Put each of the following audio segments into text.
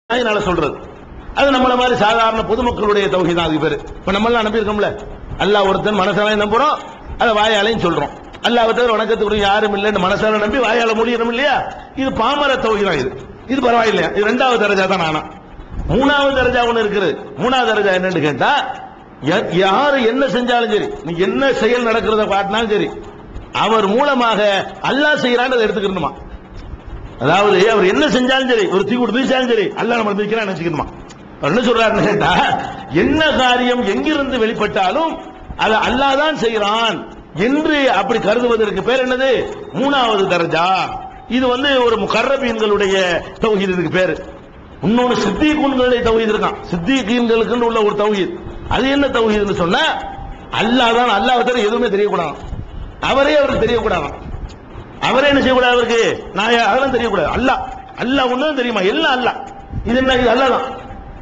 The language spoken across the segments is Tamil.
அதனால சொல்றது அது நம்மள மாதிரி சாதாரண பொதுமக்களுடைய தொகை தான் அது பேரு இப்ப நம்ம எல்லாம் நம்பியிருக்கோம்ல அல்லாஹ் ஒருத்தன் மனசாலையும் நம்புறோம் அதை வாயாலையும் சொல்றோம் அல்லாஹ் தவிர வணக்கத்துக்குரிய யாரும் இல்லைன்னு மனசால நம்பி வாயால முடியணும் இல்லையா இது பாமர தொகை தான் இது இது பரவாயில்லையா இது ரெண்டாவது தரஜா தான் நானா மூணாவது தரஜா ஒண்ணு இருக்குது மூணாவது தரஜா என்னன்னு கேட்டா யா- யாரு என்ன செஞ்சாலும் சரி நீ என்ன செயல் நடக்கிறத காட்டினாலும் சரி அவர் மூலமாக அல்லாஹ் செய்யறான்னு அதை எடுத்துக்கணுமா அதாவது அவர் என்ன செஞ்சாலும் சரி ஒரு தீ கொடுத்து வீசாலும் சரி அல்லாஹ் நம்ம மிதிக்கிறான்னு நினைச்சுக்கணுமா அவர் என்ன சொல்றாருன்னு கேட்டா என்ன காரியம் எங்கிருந்து வெளிப்பட்டாலும் அதை அல்லாஹ் தான் செய்கிறான் என்று அப்படி கருதுவதற்கு பேர் என்னது மூணாவது தரஜா இது வந்து ஒரு முகர்ரபீன்களுடைய தௌஹீத் இதுக்கு பேரு இன்னொன்னு சித்திகூன்களுடைய தௌஹீத் இருக்கான் சித்திகீன்களுக்கு உள்ள ஒரு தௌஹீத் அது என்ன தௌஹீத்னு சொன்னா அல்லாஹ் தான் அல்லாஹ் தவிர எதுவுமே தெரியக்கூடாது அவரே அவருக்கு தெரியக்கூடாது அவரே என்ன செய்யக்கூடாது அவருக்கு நான் யா- அதெல்லாம் தெரியக்கூடாது அல்லாஹ் அல்லாஹ் ஒண்ணும் தெரியுமா எல்லாம் அல்லாஹ் இது என்ன இது அல்லாஹ் தான்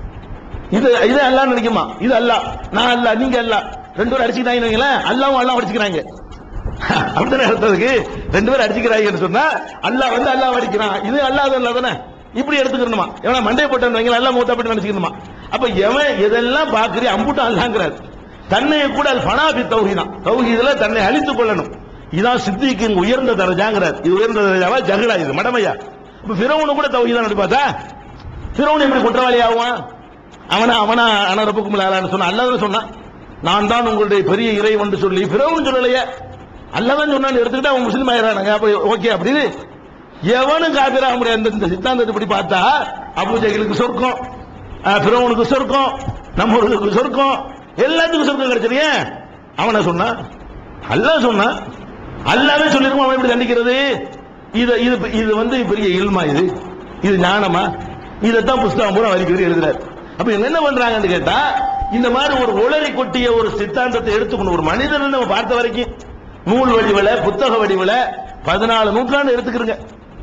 இது இது அல்லாஹ் நினைக்குமா இது அல்லாஹ் நான் அல்லாஹ் நீங்க அல்லாஹ் ரெண்டு பேரும் அடிச்சுக்கிறாங்கன்னு வைங்களேன் அல்லாவும் அல்லாஹ் அடிச்சுக்கிறாங்க அப்படித்தானே அர்த்தத்துக்கு ரெண்டு பேரும் அடிச்சுக்கிறாங்கன்னு சொன்னா அல்லாஹ் வந்து அல்லாஹ் அடிக்கிறான் இது அல்லாஹ் அது அல்லாஹ் தானே இப்படி எடுத்துக்கணுமா எவனா மண்டை போட்டேன்னு வைங்களேன் அல்லாஹ் மூத்தா போட்டு நினைச்சுக்கணுமா அப்ப எவன் எதெல்லாம் பாக்குறீ அம்புட்டு அல்லாங்கிறார் தன்னை கூட அது ஃபனாபி தௌஹீதான் தௌஹீதுல தன்னை அழித்துக் கொள்ளணும் இதான் சித்திக்கின் உயர்ந்த தரஜாங்கிறார் இது உயர்ந்த தரஜாவா ஜகுடா இது மடமையா இப்ப பிறவனு கூட தௌஹீதான் பார்த்தா பிறவன் எப்படி குற்றவாளி ஆவான் அவனா அவனா அனரப்புக்கும் இல்லாதான்னு சொன்னா அல்லாதான் சொன்னான் நான் தான் உங்களுடைய பெரிய இறை என்று சொல்லி பிறவன் சொல்லலையே அல்லாதான் சொன்னான்னு எடுத்துக்கிட்டு அவன் முஸ்லீம் ஆயிடுறானுங்க அப்ப ஓகே அப்படின்னு எவனும் காப்பிராக முடியாது இந்த- இந்த சித்தாந்தத்தை இப்படி பார்த்தா அபு ஜஹிலுக்கு சொர்க்கம் அஹ், பிறவனுக்கு சொர்க்கம் நம்மளுக்கு சொர்க்கம் எல்லாத்துக்கும் சொர்க்கம் கிடைச்சது ஏன் அவனை சொன்னான் அல்லாஹ் சொன்னான் அல்லாவே சொல்லிருக்கோம் அவன் எப்படி தண்டிக்கிறது இது இது இது வந்து பெரிய இல்மா இது இது ஞானமா இதைத்தான் புஸ்தகம் பூரா வரிக்கிறது எழுதுறாரு அப்ப இவங்க என்ன பண்றாங்கன்னு கேட்டா இந்த மாதிரி ஒரு உளறி கொட்டிய ஒரு சித்தாந்தத்தை எடுத்துக்கணும் ஒரு மனிதன் நம்ம பார்த்த வரைக்கும் நூல் வடிவில புத்தக வடிவில பதினாலு நூற்றாண்டு எடுத்துக்கிறங்க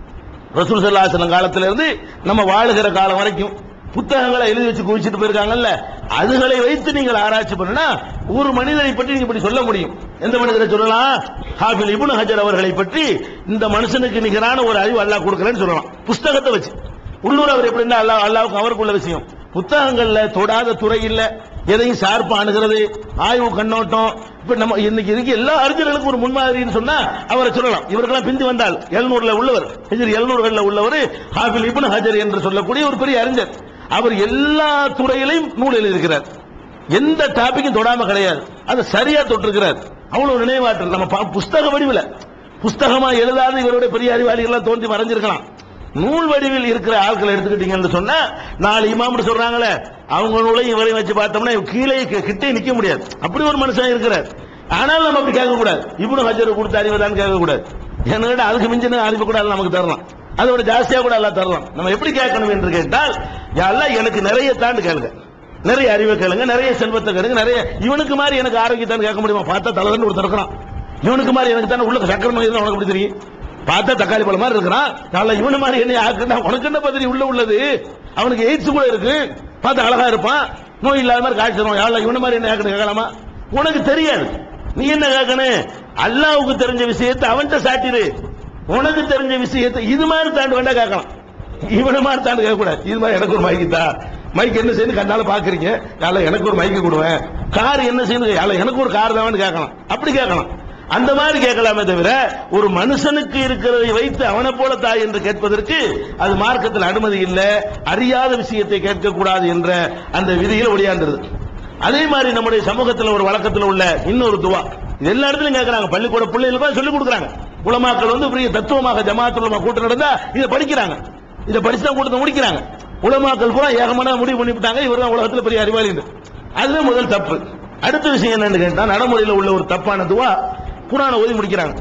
ரசூல் சல்லாசலம் காலத்துல இருந்து நம்ம வாழுகிற காலம் வரைக்கும் புத்தகங்களை எழுதி வச்சு குவிச்சிட்டு போயிருக்காங்கல்ல அதுகளை வைத்து நீங்கள் ஆராய்ச்சி பண்ணுனா ஒரு மனிதரை பற்றி நீங்க இப்படி சொல்ல முடியும் எந்த மனிதரை சொல்லலாம் ஹாபில் இப்னு ஹஜர் அவர்களை பற்றி இந்த மனுஷனுக்கு நிகரான ஒரு அறிவு அல்லாஹ் கொடுக்கறேன்னு சொல்லலாம் புஸ்தகத்தை வச்சு உள்ளூர் அவர் எப்படின்னா அல்லாஹ் அல்லாவுக்கு அவருக்குள்ள விஷயம் புத்தகங்கள்ல தொடாத துறை இல்ல எதையும் சார்பா அணுகிறது ஆய்வு கண்ணோட்டம் இப்ப நம்ம இன்னைக்கு இருக்கு எல்லா அறிஞர்களுக்கும் ஒரு முன்மாதிரின்னு சொன்னா அவரை சொல்லலாம் இவர்களாம் பிந்தி வந்தால் எழுநூறுல உள்ளவர் ஹிஜ்ரி எழுநூறுகள்ல உள்ளவர் ஹாஃபில் இப்னு ஹஜர் என்று சொல்லக்கூடிய ஒரு பெரிய அறிஞர் அவர் எல்லா துறையிலையும் நூல் எழுதியிருக்கிறார் எந்த டாபிக்கும் தொடாம கிடையாது அதை சரியா தொட்டிருக்கிறார் அவ்வளவு நினைவாற்றல் நம்ம பா- புஸ்தக வடிவில் புஸ்தகமா எழுதாத இவருடைய பெரிய அறிவாளிகள்லாம் தோன்றி மறைஞ்சிருக்கலாம் நூல் வடிவில் இருக்கிற ஆட்களை எடுத்துக்கிட்டீங்கன்னு சொன்னா நாலு இமாம்னு சொல்றாங்களே அவங்க நூலையும் இவரையும் வச்சு பார்த்தோம்னா இவங்க கீழே கி- கிட்டே நிக்க முடியாது அப்படி ஒரு மனுஷன் இருக்கிறார் ஆனால் நம்ம அப்படி கேட்க கூடாது இப்னு ஹஜர் கொடுத்த அறிவு தான் கேட்க கூடாது என்ன அதுக்கு மிஞ்சின அறிவு கூட அல்லாஹ் நமக்கு தரலாம் அதோட ஜாஸ்தியா கூட எல்லாம் தரலாம் நம்ம எப்படி கேட்கணும் என்று கேட்டால் யாரெல்லாம் எனக்கு நிறைய தாண்டு கேளுங்க நிறைய அறிவை கேளுங்க நிறைய செல்வத்தை கேளுங்க நிறைய இவனுக்கு மாதிரி எனக்கு ஆரோக்கியத்தான்னு கேட்க முடியுமா பார்த்தா தலைவன் ஒருத்தர் இருக்கிறான் இவனுக்கு மாதிரி எனக்கு தானே உள்ள சக்கர நோய் இருந்தா உனக்கு எப்படி தெரியும் பார்த்தா தக்காளி பழம் மாதிரி இருக்கிறான் நல்ல இவனு மாதிரி என்ன ஆக்குனா உனக்கு என்ன பத்திரி உள்ள உள்ளது அவனுக்கு எய்ட்ஸ் கூட இருக்கு பார்த்தா அழகா இருப்பான் நோய் இல்லாத மாதிரி காய்ச்சல் நோய் யாழ்லா இவனு மாதிரி என்ன ஆக்கணும் கேட்கலாமா உனக்கு தெரியாது நீ என்ன கேட்கணும் அல்லாவுக்கு தெரிஞ்ச விஷயத்தை அவன்கிட்ட சாட்டிரு உனக்கு தெரிஞ்ச விஷயத்தை இது மாதிரி தாண்டு வேண்டாம் கேட்கலாம் இவன மாதிரி தாண்டு கேட்க கூடாது இது மாதிரி எனக்கு ஒரு மைக்கு தான் மைக் என்ன செய்யணும் கண்ணால பாக்குறீங்க யால எனக்கு ஒரு மைக்கு கொடுவேன் கார் என்ன செய்யணும் யால எனக்கு ஒரு கார் தான் கேட்கலாம் அப்படி கேட்கலாம் அந்த மாதிரி கேட்கலாமே தவிர ஒரு மனுஷனுக்கு இருக்கிறதை வைத்து அவனை போல தாய் என்று கேட்பதற்கு அது மார்க்கத்தில் அனுமதி இல்லை அறியாத விஷயத்தை கேட்கக்கூடாது என்ற அந்த விதியில் ஒளியாந்துருது அதே மாதிரி நம்முடைய சமூகத்தில் ஒரு வழக்கத்தில் உள்ள இன்னொரு துவா இது எல்லா இடத்துலயும் கேட்கறாங்க பள்ளிக்கூட பிள்ளைகளுக்கு சொல்லி கொடுக்குறாங்க உலமாக்கள் வந்து பெரிய தத்துவமாக ஜமாத்து உலமா கூட்டம் நடந்தா இதை படிக்கிறாங்க இதை படிச்சு தான் கூட்டத்தை முடிக்கிறாங்க உலமாக்கள் பூரா ஏகமான முடிவு பண்ணிவிட்டாங்க இவர் தான் உலகத்தில் பெரிய அறிவாளி அதுதான் முதல் தப்பு அடுத்த விஷயம் என்னன்னு கேட்டா நடைமுறையில் உள்ள ஒரு தப்பான துவா குரானை ஓதி முடிக்கிறாங்க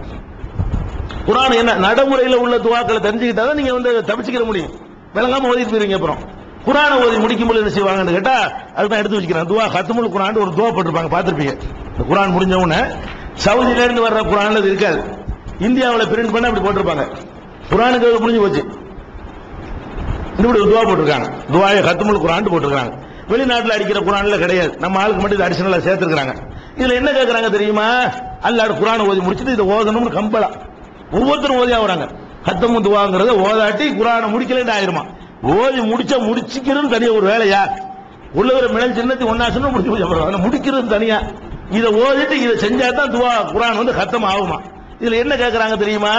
குரான் என்ன நடைமுறையில் உள்ள துவாக்களை தெரிஞ்சுக்கிட்டா தான் நீங்க வந்து தப்பிச்சுக்கிற முடியும் விளங்காம ஓதிட்டு போயிருவீங்க அப்புறம் குரானை ஓதி முடிக்கும் போது என்ன செய்வாங்கன்னு கேட்டா அதுதான் எடுத்து வச்சுக்கிறேன் துவா கத்துமுல் குரான் ஒரு துவா போட்டிருப்பாங்க பார்த்திருப்பீங்க இந்த குரான் முடிஞ்ச உடனே சவுதியில இருந்து வர்ற குரான்ல அது இருக்காது இந்தியாவில் பிரிண்ட் பண்ண அப்படி போட்டிருப்பாங்க குரானுக்கு அது முடிஞ்சு போச்சு இப்படி ஒரு துவா போட்டிருக்காங்க துவாய கத்துமுல் குரான் போட்டிருக்காங்க வெளிநாட்டுல அடிக்கிற குரான்ல கிடையாது நம்ம ஆளுக்கு மட்டும் இது அடிஷனலா சேர்த்திருக்காங்க இதுல என்ன கேட்கறாங்க தெரியுமா அல்லாஹ் குரானை ஓதி முடிச்சிட்டு இதை ஓதணும்னு கம்பலா ஒவ்வொருத்தரும் ஓதியா வராங்க கத்தமும் துவாங்கிறத ஓதாட்டி குரானை முடிக்கலன்னு ஆயிருமா ஓதி முடிச்சா முடிச்சுக்கிறது தனியா ஒரு வேலையா உள்ளவர மிளல் சின்னத்தை ஒன்னா சொன்னா முடிச்சு முடிச்சு அப்புறம் ஆனா முடிக்கிறது தனியா இதை ஓதிட்டு இதை செஞ்சா தான் துவா குரான் வந்து கத்தம் ஆகுமா இதுல என்ன கேக்குறாங்க தெரியுமா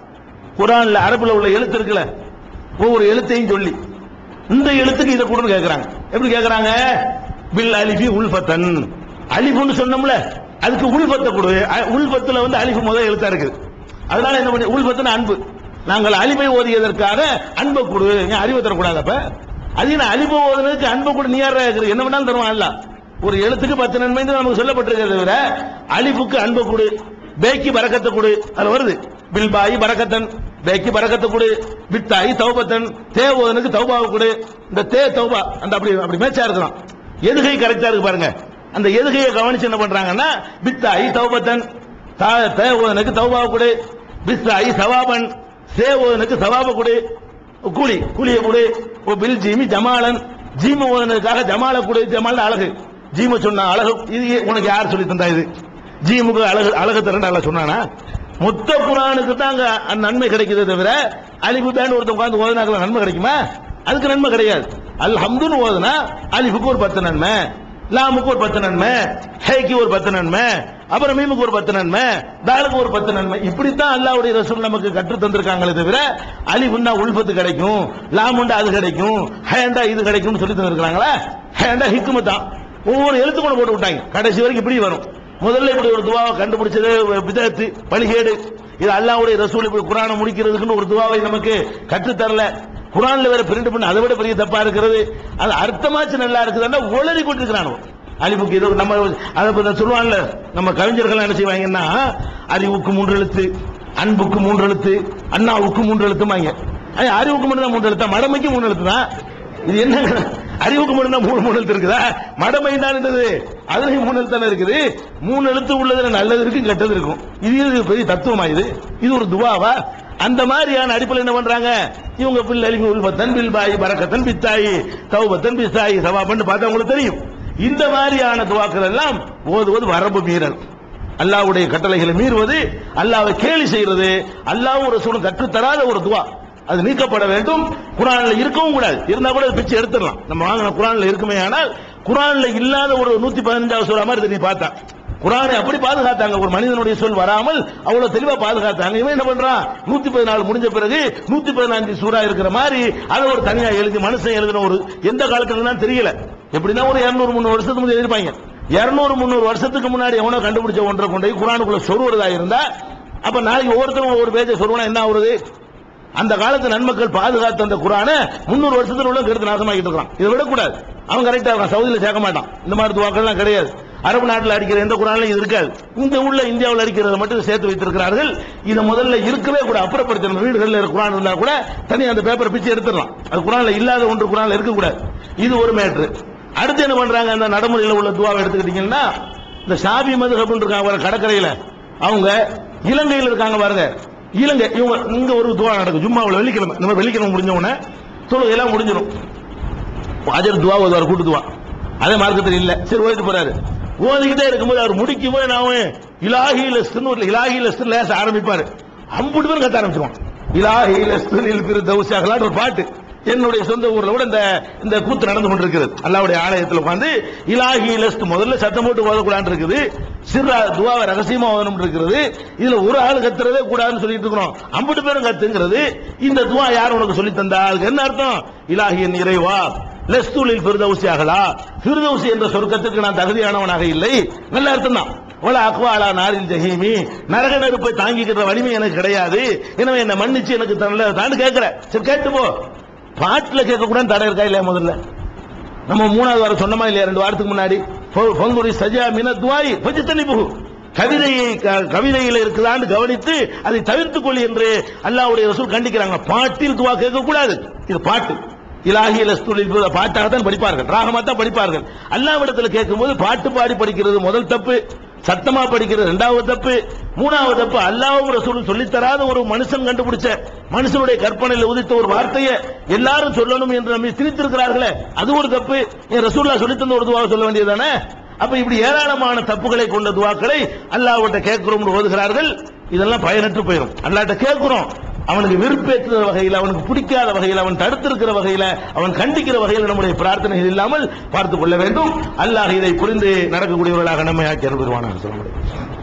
குரான்ல அரபுல உள்ள எழுத்து இருக்குல்ல ஒவ்வொரு எழுத்தையும் சொல்லி இந்த எழுத்துக்கு இதை கொடுன்னு கேக்குறாங்க எப்படி கேக்குறாங்க பில் அலிஃபி உல்ஃபத்தன் அலிஃபுன்னு சொன்னோம்ல அதுக்கு உல்ஃபத்தை கொடு அ- உல்ஃபத்துல வந்து அலிஃபு முதல் எழுத்தா இருக்குது அதனால என்ன பண்ணி உல்ஃபத்துன்னு அன்பு நாங்கள் அலிமை ஓதியதற்காக அன்பை கொடு ஏன் அறிவை தரக்கூடாது அப்ப அது என்ன அலிமை ஓதுனதுக்கு அன்பை கொடு நீ யாரா இருக்கிற என்ன வேணாலும் தருவான் அல்ல ஒரு எழுத்துக்கு பத்து நன்மை நமக்கு சொல்லப்பட்டிருக்கிறத விட அலிஃபுக்கு அன்பை கொடு பேக்கி பரக்கத்தை கொடு அதுல வருது பில்பாயி பரக்கத்தன் பேக்கி பரக்கத்தை கொடு பித்தாயி தௌபத்தன் தே ஓதனுக்கு தௌபாவை கொடு இந்த தே தௌபா அந்த அப்படி அப்படி மேட்சா இருக்கலாம் எதுகை கரெக்டா இருக்கு பாருங்க அந்த எதுகையை கவனிச்சு என்ன பண்றாங்கன்னா பித்தாயி தௌபத்தன் தா- தே ஓதனுக்கு தௌபாவை கொடு பித்தாயி சவாபன் சே ஓதனுக்கு சவாப கொடு கூலி கூலியை கொடு ஓ பில் ஜீமி ஜமாலன் ஜீம ஓதனுக்காக ஜமால கொடு ஜமால் அழகு ஜீம சொன்ன அழகு இது உனக்கு யார் சொல்லி தந்தா இது ஜீமுக்கு அழகு அழகு தரேன் அல்ல சொன்னானா மொத்த குரானுக்கு தான் அங்க அந்த நன்மை கிடைக்குதே தவிர அலிஃபு பேண்ட் ஒருத்தன் உட்கார்ந்து ஓதுனாக்கல நன்மை கிடைக்குமா அதுக்கு நன்மை கிடையாது அல் ஹம்துன்னு ஓதுனா அலிஃபுக்கு ஒரு பத்து நன்மை லாமுக்கு ஒரு பத்து நன்மை ஹேக்கு ஒரு பத்து நன்மை அப்புறம் மீமுக்கு ஒரு பத்து நன்மை தாலுக்கு ஒரு பத்து நன்மை இப்படித்தான் அல்லாவுடைய ரசூல் நமக்கு கற்று தந்திருக்காங்களே தவிர அலிஃபுன்னா உள்பத்து கிடைக்கும் லாமுண்டா அது கிடைக்கும் ஹேண்டா இது கிடைக்கும்னு சொல்லி தந்திருக்காங்களா ஹேண்டா ஹிக்குமு தான் ஒவ்வொரு எழுத்து கூட போட்டு விட்டாங்க கடைசி வரைக்கும் இப்படி வரும் முதல்ல இப்படி ஒரு துவாவை கண்டுபிடிச்சது விதத்து பலிகேடு இது அல்லாவுடைய ரசூல் இப்படி குரானை முடிக்கிறதுக்குன்னு ஒரு துவாவை நமக்கு கற்றுத் தரல குரான்ல வேற பிரிண்ட் பண்ண அதை விட பெரிய தப்பா இருக்கிறது அது அர்த்தமாச்சு நல்லா இருக்குதுன்னா உளறி கொண்டிருக்கிறானோ அலிபுக்கு இது நம்ம அதை பத்தி சொல்லுவான்ல நம்ம கவிஞர்கள் என்ன செய்வாங்கன்னா அறிவுக்கு மூன்று எழுத்து அன்புக்கு மூன்று எழுத்து அண்ணாவுக்கு மூன்று எழுத்துமாங்க ஐயா, அறிவுக்கு மட்டும் தான் மூன்று எழுத்தா மடமைக்கு மூணு எழுத்து தான் இது என்ன அறிவுக்கு மட்டும் தான் மூணு மூணு எழுத்து இருக்குதா மடமை தான் இருந்தது அதுலயும் மூணு எழுத்து தானே இருக்குது மூணு எழுத்து உள்ளதுல நல்லது இருக்கும் கெட்டது இருக்கும் இது இது பெரிய தத்துவமா இது இது ஒரு துவாவா அந்த மாதிரியான அடிப்படையில் என்ன பண்றாங்க இவங்க பில் அலிமி உல்பத்தன் பில் பாய் பரக்கத்தன் பித்தாயி தௌபத்தன் பிஸ்தாயி சவாபன்னு பார்த்தா உங்களுக்கு தெரியும் இந்த மாதிரியான துவாக்கள் எல்லாம் ஓதுவது வரம்பு மீறல் அல்லாஹ்வுடைய கட்டளைகளை மீறுவது அல்லாஹ்வை கேலி செய்யறது அல்லாஹ்வும் ஒரு சூழல் கற்றுத்தராத ஒரு துவா அது நீக்கப்பட வேண்டும் குரான்ல இருக்கவும் கூடாது இருந்தா கூட அது பிச்சை எடுத்துடலாம் நம்ம வாங்கின குரான்ல இருக்குமே ஆனால் குரான்ல இல்லாத ஒரு நூத்தி பதினஞ்சாவது சூறா மாதிரி இதை நீ பார்த்தா குரானை அப்படி பாதுகாத்தாங்க ஒரு மனிதனுடைய சொல் வராமல் அவ்வளவு தெளிவா பாதுகாத்தாங்க இவன் என்ன பண்றான் நூத்தி பதினாலு முடிஞ்ச பிறகு நூத்தி பதினஞ்சு சூறா இருக்கிற மாதிரி அதை ஒரு தனியா எழுதி மனுஷன் எழுதின ஒரு எந்த காலத்துல தெரியல எப்படின்னா ஒரு இருநூறு முந்நூறு வருஷத்துக்கு முன்னாடி எழுதிருப்பாங்க இருநூறு முந்நூறு வருஷத்துக்கு முன்னாடி எவனோ கண்டுபிடிச்ச ஒன்றை கொண்டு போய் குரானுக்குள்ள சொருவதா இருந்தா அப்ப நாளைக்கு ஒவ்வொருத்தரும் ஒவ்வொரு பேஜை சொருவனா என்ன ஆகுறது அந்த காலத்து நன்மக்கள் பாதுகாத்த அந்த குரானை முன்னூறு வருஷத்துல உள்ள கெடுத்து நாசமாக்கிட்டு இருக்கான் இதை விடக்கூடாது அவன் கரெக்டா இருக்கான் சவுதியில சேர்க்க மாட்டான் இந்த மாதிரி துவாக்கள்லாம் கிடையாது அரபு நாட்டில் அடிக்கிற எந்த குரான்லையும் இது இருக்காது இந்த உள்ள இந்தியாவில் அடிக்கிறத மட்டும் சேர்த்து வைத்திருக்கிறார்கள் இதை முதல்ல இருக்கவே கூட அப்புறப்படுத்தணும் வீடுகளில் இருக்கிற குரான் இருந்தா கூட தனி அந்த பேப்பரை பிச்சு எடுத்துடலாம் அது குரான்ல இல்லாத ஒன்று குரான்ல இருக்கக்கூடாது இது ஒரு மேட்ரு அடுத்து என்ன பண்றாங்க அந்த நடைமுறையில் உள்ள துவாவை எடுத்துக்கிட்டீங்கன்னா இந்த ஷாபி மதுஹப்னு இருக்காங்க பாருங்க கடற்கரையில அவங்க இலங்கையில் இருக்காங்க பாருங்க இலங்கை இவங்க இங்க ஒரு துவா நடக்கும் ஜும்மாவில் வெள்ளிக்கிழமை இந்த மாதிரி வெள்ளிக்கிழமை முடிஞ்ச உடனே தொழுகை எல்லாம் முடிஞ்சிடும் அஜர் துவா ஓதுவார் கூட்டு துவா அதே மார்க்கத்தில் இல்ல சரி ஓதிட்டு போறாரு ஓதிக்கிட்டே இருக்கும்போது அவர் முடிக்கும் போது நான் இலாஹி லஸ்துன்னு ஒரு இலாஹி லஸ்து லேச ஆரம்பிப்பாரு அம்புட்டு பேர் கத்த ஆரம்பிச்சிருவான் இலாஹி லஸ்துனில் பிற தௌசியாகலான்னு ஒரு பாட்டு என்னுடைய சொந்த ஊர்ல கூட இந்த இந்த கூத்து நடந்து கொண்டிருக்கிறது அல்லாவுடைய ஆலயத்தில் உட்கார்ந்து இலாஹி லஸ்து முதல்ல சத்தம் போட்டு ஓதக்கூடாது இருக்குது சிறா துவாவை ரகசியமா ஓதணும் இருக்கிறது இதுல ஒரு ஆள் கத்துறதே கூடாதுன்னு சொல்லிட்டு இருக்கிறோம் அம்புட்டு பேரும் கத்துங்கிறது இந்த துவா யார் உனக்கு சொல்லி தந்தா அதுக்கு என்ன அர்த்தம் இலாஹியின் இறைவா லெஸ்தூலில் ஃபிர்தௌசியாகலா ஃபிர்தௌசி என்ற சொர்க்கத்துக்கு நான் தகுதியானவனாக இல்லை நல்ல அர்த்தம் தான் வல அக்வாலா நாரில் ஜஹீமி நரக நெருப்பை தாங்கிக்கிற வலிமை எனக்கு கிடையாது எனவே என்ன மன்னிச்சு எனக்கு தரல தான் கேட்கிற சரி கேட்டு போ பாட்டுல கேட்க கூட தடை இருக்கா இல்லையா முதல்ல நம்ம மூணாவது வாரம் சொன்னமா இல்லையா ரெண்டு வாரத்துக்கு முன்னாடி ஃப- ஃபங்குரி சஜா மின துவாய் பஜித்தனி புகு கவிதையை க- கவிதையில் இருக்குதான்னு கவனித்து அதை தவிர்த்துக் கொள் என்று அல்லாஹ்வுடைய ரசூல் கண்டிக்கிறாங்க பாட்டில் துவா கேட்க கூடாது இது பாட்டு இலாஹி லஸ்துலில் பாட்டாக தான் படிப்பார்கள் ராகமா தான் படிப்பார்கள் அல்லாவிடத்தில் கேட்கும்போது பாட்டு பாடி படிக்கிறது முதல் தப்பு சத்தமா படிக்கிறது இரண்டாவது தப்பு மூணாவது தப்பு அல்லாவும் ரசூலும் சொல்லித் தராத ஒரு மனுஷன் கண்டுபிடிச்ச மனுஷனுடைய கற்பனையில் உதித்த ஒரு வார்த்தையை எல்லாரும் சொல்லணும் என்று நம்மை திணித்திருக்கிறார்களே அது ஒரு தப்பு என் ரசூல்லா சொல்லித் தந்த ஒரு துவாவை சொல்ல வேண்டியதானே அப்ப இப்படி ஏராளமான தப்புகளை கொண்ட துவாக்களை அல்லாஹ்விட்ட கேட்கிறோம் ஓதுகிறார்கள் இதெல்லாம் பயனற்று போயிடும் அல்லாட்ட கேட்கிறோம் அவனுக்கு விருப்பேற்றுற வகையில் அவனுக்கு பிடிக்காத வகையில் அவன் தடுத்திருக்கிற வகையில் அவன் கண்டிக்கிற வகையில் நம்முடைய பிரார்த்தனைகள் இல்லாமல் பார்த்துக் கொள்ள வேண்டும் அல்லாஹ் இதை புரிந்து நடக்கக்கூடியவர்களாக நம்மை ஆக்கி அருள்வானாக சொல்ல முடியும்